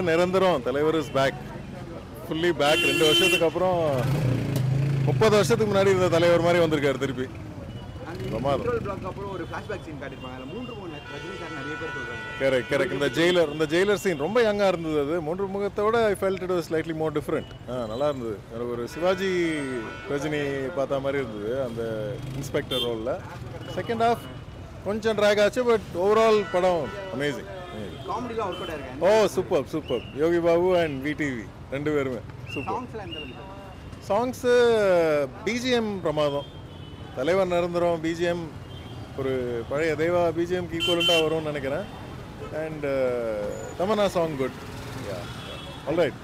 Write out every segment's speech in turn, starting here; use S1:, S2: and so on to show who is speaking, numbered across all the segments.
S1: நிரந்தரம் தலைவர் is back fully back ரெண்டு வருஷத்துக்கு அப்புறம் முப்பது வருஷத்துக்கு முன்னாடி இருந்த தலைவர் மாதிரி வந்திருக்காரு திருப்பி பிரமாதம்.
S2: இன்ட்ரோல் பிளாக் அப்புறம் ஒரு ஃபிளாஷ்பேக் சீன் காட்டிருப்பாங்க அதில் மூன்று மூணு ரஜினி சார் நிறைய பேர் சொல்றாங்க
S1: கரெக்ட் கரெக்ட் இந்த ஜெயிலர் இந்த ஜெயிலர் சீன் ரொம்ப யங்காக இருந்தது அது மூன்று முகத்தோட I felt it was slightly more different ஆ நல்லா இருந்தது எனக்கு ஒரு சிவாஜி ரஜினி பார்த்த மாதிரி இருந்தது அந்த இன்ஸ்பெக்டர் ரோலில் செகண்ட் ஹாஃப் கொஞ்சம் ட்ராக் ஆச்சு பட் ஓவரால் படம் அமேசிங்
S2: காமெடிலாம் ஒர்க் அவுட் ஆயிருக்காங்க
S1: oh super super Yogi Babu and VTV ரெண்டு பேருமே சூப்பர்
S2: சாங்ஸ்லாம் எந்த அளவுக்கு
S1: சாங்ஸு பிஜிஎம் பிரமாதம் தலைவர் நிரந்தரம் பிஜிஎம் ஒரு பழைய தேவா பிஜிஎம்க்கு ஈக்குவலண்ட்டாக வரும்னு நினைக்கிறேன் and Tamannaah song good all right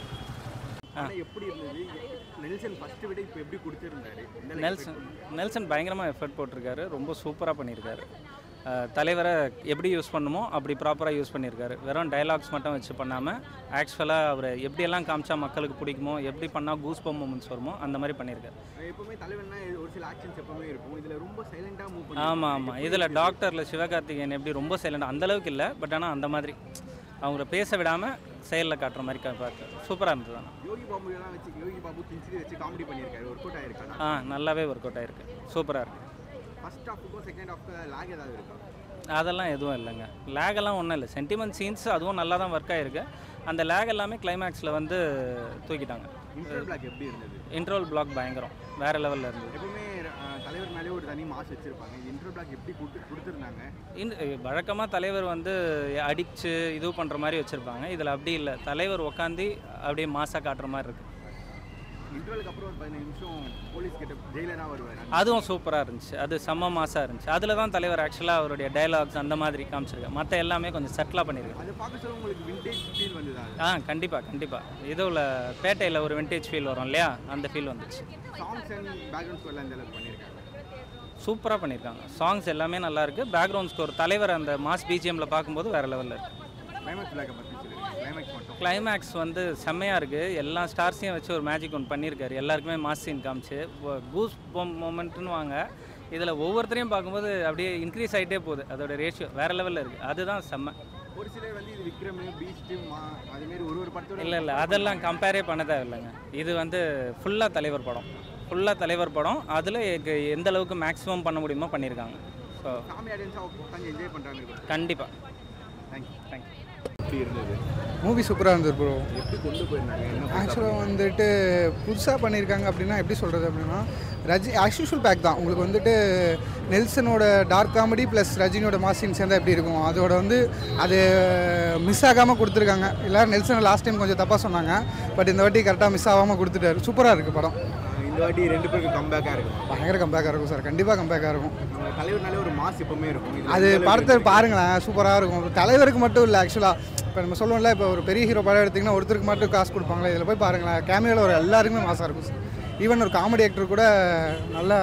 S2: ஆனால் எப்படி இருந்தது நெல்சன் ஃபர்ஸ்ட் விட இப்போ எப்படி கொடுத்துருந்தாரு எந்த அளவுக்கு
S3: நெல்சன் நெல்சன் பயங்கரமாக எஃபர்ட் போட்டிருக்காரு ரொம்ப சூப்பராக பண்ணியிருக்காரு அஹ், தலைவரை எப்படி யூஸ் பண்ணுமோ அப்படி ப்ராப்பராக யூஸ் பண்ணியிருக்காரு வெறும் டயலாக்ஸ் மட்டும் வச்சு பண்ணாமல் ஆக்சுவலாக அவர் எப்படியெல்லாம் காமிச்சா மக்களுக்கு பிடிக்குமோ எப்படி பண்ணால் கூஸ் பம் மூமெண்ட்ஸ் வருமோ அந்த மாதிரி பண்ணியிருக்காரு
S2: எப்பவுமே தலைவர்னா ஒரு சில ஆக்ஷன்ஸ் எப்பவுமே இருக்கும் இதுல ரொம்ப சைலண்டா மூவ் பண்ணி
S3: ஆமாம் ஆமாம் இதில் டாக்டரில் சிவகார்த்திகேயன் எப்படி ரொம்ப சைலண்ட் அந்த அளவுக்கு இல்லை பட் ஆனால் அந்த மாதிரி அவங்கள பேச விடாமல் செயலில் காட்டுற மாதிரி கா- பார்த்து சூப்பராக இருந்தது ஆனால்
S2: யோகி பாபு எல்லாம் வச்சு யோகி பாபு கிஞ்சிரி வச்சு காமெடி பண்ணியிருக்காரு ஒர்க் அவுட் ஆயிருக்காரு
S3: ஆ நல்லாவே ஒர்க் அவுட் ஆயிருக்கு சூப்பராக இருக்குது
S2: ஃபர்ஸ்ட் ஹாஃபுக்கும் செகண்ட் ஹாஃப்க்கு லாக் ஏதாவது இருக்கா
S3: அதெல்லாம் எதுவும் இல்லைங்க லேக் எல்லாம் ஒன்றும் இல்லை சென்டிமெண்ட் சீன்ஸ் அதுவும் நல்லா தான் ஒர்க் ஆயிருக்கு அந்த லேக் எல்லாமே கிளைமேக்ஸில் வந்து தூக்கிட்டாங்க
S2: இன்டர் பிளாக் எப்படி இருந்தது
S3: இன்ட்ரோல் பிளாக் பயங்கரம் வேறு லெவலில் இருந்தது
S2: எப்பவுமே அஹ், தலைவர் மேலே ஒரு தனி மாஸ் வச்சிருப்பாங்க இது இன்டர் பிளாக் எப்படி கொடுத்து கொடுத்துருந்தாங்க
S3: இன் வழக்கமாக தலைவர் வந்து அடித்து இது பண்ணுற மாதிரி வச்சுருப்பாங்க இதில் அப்படி இல்லை தலைவர் உக்காந்து அப்படியே மாசாக காட்டுற மாதிரி இருக்குது
S2: இன்டர்வலுக்கு அப்புறம் ஒரு பதினஞ்சு நிமிஷம் போலீஸ் கிட்ட ஜெயிலராக வருவார்
S3: அதுவும் சூப்பராக இருந்துச்சு அது செம்ம மாசாக இருந்துச்சு அதில் தான் தலைவர் ஆக்சுவலாக அவருடைய டயலாக்ஸ் அந்த மாதிரி காமிச்சிருக்காரு மற்ற எல்லாமே கொஞ்சம் செட்டிலாக பண்ணியிருக்காரு
S2: அதை பார்க்க சொல்ல உங்களுக்கு விண்டேஜ் ஃபீல் வந்ததா
S3: ஆ கண்டிப்பாக கண்டிப்பாக இதுவில் பேட்டையில் ஒரு விண்டேஜ் ஃபீல் வரும் இல்லையா அந்த ஃபீல் வந்துச்சு
S2: சாங்ஸ் அண்ட் பேக்ரவுண்ட் ஸ்கோர்லாம் இந்த அளவுக்கு பண்ணியிருக்காங்க
S3: சூப்பராக பண்ணியிருக்காங்க சாங்ஸ் எல்லாமே நல்லா இருக்கு பேக்ரவுண்ட் ஸ்கோர் தலைவர் அந்த மாஸ் பிஜிஎம்ல பார்க்கும்போது வேற லெவலில் இருக்கு
S2: கிளைமேக்ஸ் பிளாக்கை பற்றி சொல்லுங்கள் கிளைமேக்ஸ் மட்டும்
S3: கிளைமேக்ஸ் வந்து செம்மையாக இருக்குது எல்லா ஸ்டார்ஸையும் வச்சு ஒரு மேஜிக் ஒன்று பண்ணியிருக்காரு எல்லாருக்குமே மாஸ் சீன் காமிச்சு கூஸ் மூமெண்ட்னு வாங்க இதில் ஒவ்வொருத்தரையும் பார்க்கும்போது அப்படியே இன்க்ரீஸ் ஆகிட்டே போகுது அதோட ரேஷியோ வேற லெவலில் இருக்குது அதுதான் செம்ம
S2: ஒரு சிலர் வந்து இது விக்ரம் பீஸ்ட் மா அதுமாரி ஒரு ஒரு படத்தோட
S3: இல்லை இல்லை அதெல்லாம் கம்பேரே பண்ண தேவையில்லைங்க இது வந்து ஃபுல்லாக தலைவர் படம் ஃபுல்லாக தலைவர் படம் அதில் எந்த அளவுக்கு மேக்ஸிமம் பண்ண முடியுமோ பண்ணியிருக்காங்க ஸோ
S2: ஃபேமிலி ஆடியன்ஸாக உட்காந்து என்ஜாய் பண்ணுறாங்க
S3: கண்டிப்பாக
S2: தேங்க்யூ
S3: தேங்க்யூ
S2: எப்படி இருந்தது
S4: மூவி சூப்பராக இருந்தது ப்ரோ
S2: எப்படி கொண்டு போயிருந்தாங்க என்ன
S4: ஆக்சுவலாக வந்துட்டு புதுசாக பண்ணியிருக்காங்க அப்படின்னா எப்படி சொல்கிறது அப்படின்னா ரஜி ஆக்சுவல் பேக் தான் உங்களுக்கு வந்துட்டு நெல்சனோட டார்க் காமெடி ப்ளஸ் ரஜினியோட மாசின் சேர்ந்தா எப்படி இருக்கும் அதோட வந்து அது மிஸ் ஆகாமல் கொடுத்துருக்காங்க எல்லோரும் நெல்சனை லாஸ்ட் டைம் கொஞ்சம் தப்பாக சொன்னாங்க பட் இந்த வாட்டி கரெக்டாக மிஸ் ஆகாமல் கொடுத்துட்டாரு சூப்பராக இருக்குது படம்
S2: இந்த வாட்டி ரெண்டு பேருக்கு கம்பேக்காக இருக்கும்
S4: பயங்கர கம்பேக்காக இருக்கும் சார் கண்டிப்பாக கம்பேக்காக இருக்கும்
S2: நம்ம தலைவர்னாலே ஒரு மாஸ் எப்பவுமே இருக்கும் இதுல
S4: அது
S2: எந்த அளவுக்கு
S4: படத்தை
S2: இருக்கு?
S4: பாருங்களேன் சூப்பராக இருக்கும் தலைவருக்கு மட்டும் இல்லை ஆக்சுவலாக இப்போ நம்ம சொல்லுவோம்ல இப்போ ஒரு பெரிய ஹீரோ படம் எடுத்திங்கன்னா ஒருத்தருக்கு மட்டும் காசு கொடுப்பாங்களே இதில் போய் பாருங்களேன் கேமியோவில் ஒரு எல்லாருக்குமே மாசாக இருக்கும் ஈவன் ஒரு காமெடி ஆக்டர் கூட நல்லா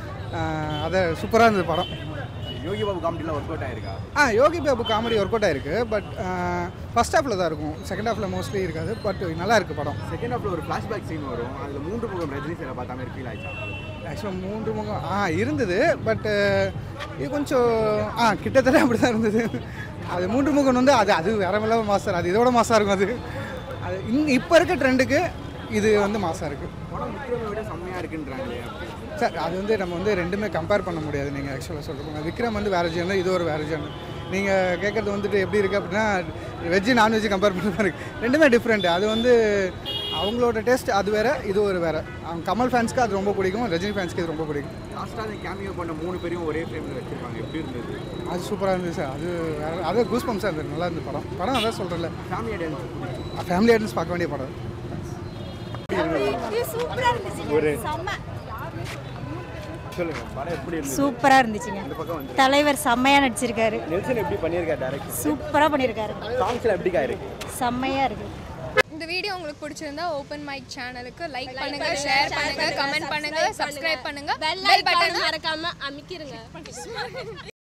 S4: ஆஹ், அதை சூப்பராக இருந்தது படம்
S2: யோகி பாபு காமெடிலாம் ஒர்க் அவுட் ஆயிருக்கா
S4: ஆ Yogi Babu comedy work out ஆயிருக்கு பட் ஃபர்ஸ்ட் ஹாஃபில் தான் இருக்கும் செகண்ட் ஹாஃபில் மோஸ்ட்லி இருக்காது பட் நல்லா இருக்குது படம்
S2: செகண்ட் ஹாஃப்ல ஒரு ஃப்ளாஷ்பேக் சீன் வரும் அதுல மூன்று முகம் ரஜினி சாரை பார்த்த மாதிரி ஃபீல் ஆயிடுச்சா
S4: ஆக்சுவலாக மூன்று முகம் ஆ இருந்தது பட் இது கொஞ்சம் ஆ கிட்டத்தட்ட அப்படி தான் இருந்தது அது மூன்று முகம் வந்து அது அது வேற லெவல் மாஸ்டர் அது இதோட மாசாக இருக்கும் அது அது இன் இப்போ இருக்க ட்ரெண்டுக்கு இது வந்து மாசாக இருக்குது
S2: படம் விக்ரமை விட செம்மையா இருக்குன்றாங்களே
S4: சார் அது வந்து நம்ம வந்து ரெண்டுமே கம்பேர் பண்ண முடியாது நீங்கள் ஆக்சுவலாக சொல்லுங்க விக்ரம் வந்து வேறு ஜேர்னல் இது ஒரு வேறு ஜேர்னல் நீங்கள் கேட்குறது வந்துட்டு எப்படி இருக்குது அப்படின்னா வெஜ்ஜு நான்வெஜ்ஜு கம்பேர் பண்ண மாதிரி இருக்கு. ரெண்டுமே டிஃப்ரெண்ட் அது வந்து அவங்களோட டேஸ்ட் அது வேறு இது ஒரு வேறு அவங்க கமல் ஃபேன்ஸ்க்கு அது ரொம்ப பிடிக்கும் ரஜினி ஃபேன்ஸ்க்கு இது ரொம்ப பிடிக்கும்
S2: லாஸ்ட்டாக அந்த கேமியோ பண்ண மூணு பேரையும் ஒரே ஃப்ரேமில் வச்சிருப்பாங்க எப்படி இருந்தது
S4: அது சூப்பராக இருந்துச்சு சார் அது வேற அது கூஸ் பம்ஸாக இருந்தது நல்லா இருந்தது படம் படம் அதான் சொல்கிறேன்ல
S2: ஃபேமிலி ஆடியன்ஸ்
S4: ஃபேமிலி ஆடியன்ஸ் பார்க்க வேண்டிய படம்
S5: சூப்பரா இருந்துச்சுங்க செம்ம
S2: சொல்லுங்க படம் எப்படி இருந்தது
S5: சூப்பரா இருந்துச்சுங்க
S2: இந்த பக்கம் வந்து
S5: தலைவர் செம்மையா நடிச்சிருக்காரு
S2: நெல்சன் எப்படி பண்ணியிருக்காரு டேரக்ட்
S5: சூப்பரா பண்ணியிருக்காரு
S2: சாங்ஸ்லாம் எப்படிக்கா இருக்கு
S5: செம்மையா இருக்கு
S6: இந்த வீடியோ உங்களுக்கு பிடிச்சிருந்தா ஓப்பன் மைக் சேனலுக்கு லைக் பண்ணுங்க ஷேர் பண்ணுங்க கமெண்ட் பண்ணுங்க சப்ஸ்கிரைப் பண்ணுங்க பெல் பட்டன்
S7: மறக்காம அமைக்கிருங்க